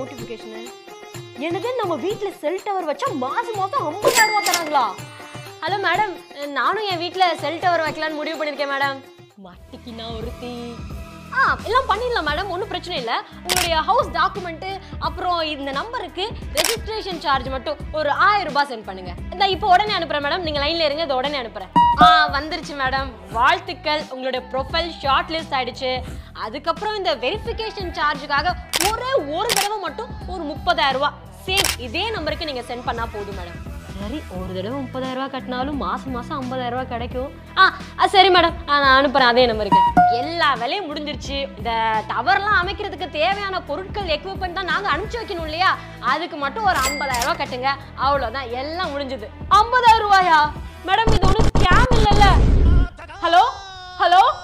notification என்னது நம்ம வீட்ல செல் டவர் வச்சா மாசம் மாசம் 50000 ரூபாய் தராங்களா ஹலோ மேடம் நானும் என் வீட்டில் செல் டவர் வைக்கலான்னு முடிவு பண்ணியிருக்கேன் மேடம் மாட்டிக்கினா ஒருத்தி ஆ எல்லாம் பண்ணிடலாம் மேடம் ஒன்றும் பிரச்சனை இல்லை உங்களுடைய ஹவுஸ் டாக்குமெண்ட்டு அப்புறம் இந்த நம்பருக்கு ரெஜிஸ்ட்ரேஷன் சார்ஜ் மட்டும் ஒரு ஆயிரம் ரூபாய் சென்ட் பண்ணுங்க இந்த இப்போ உடனே அனுப்புறேன் மேடம் நீங்கள் லைனில் இருங்க இதை உடனே அனுப்புறேன் ஆ வந்துருச்சு மேடம் வாழ்த்துக்கள் உங்களுடைய ப்ரொஃபைல் ஷார்ட் லிஸ்ட் ஆயிடுச்சு அதுக்கப்புறம் இந்த வெரிஃபிகேஷன் சார்ஜுக்காக ஒரே ஒரு தடவை மட்டும் ஒரு முப்பதாயிரம் ரூபாய் சேம் இதே நம்பருக்கு நீங்கள் சென்ட் பண்ணால் போதும் மேடம் சரி ஒரு தடவை முப்பதாயிரம் ரூபாய் கட்டினாலும் மாசம் மாசம் ஐம்பதாயிரம் ரூபாய் கிடைக்கும் ஆ ஆ, சரி மேடம் ஆ, நான் அனுப்புறேன் அதே நம்பருக்கு எல்லா வேலையும் முடிஞ்சிருச்சு இந்த டவர்லாம் அமைக்கிறதுக்கு தேவையான பொருட்கள் எக்யூப்மெண்ட் தான் நாங்க அனுப்பிச்சு வைக்கணும் இல்லையா அதுக்கு மட்டும் ஒரு ஐம்பதாயிரம் ரூபாய் கட்டுங்க அவ்வளவுதான் எல்லாம் முடிஞ்சது ஐம்பதாயிரம் ரூபாயா மேடம் இது ஒன்றும் ஸ்கேம் இல்லைல்ல ஹலோ ஹலோ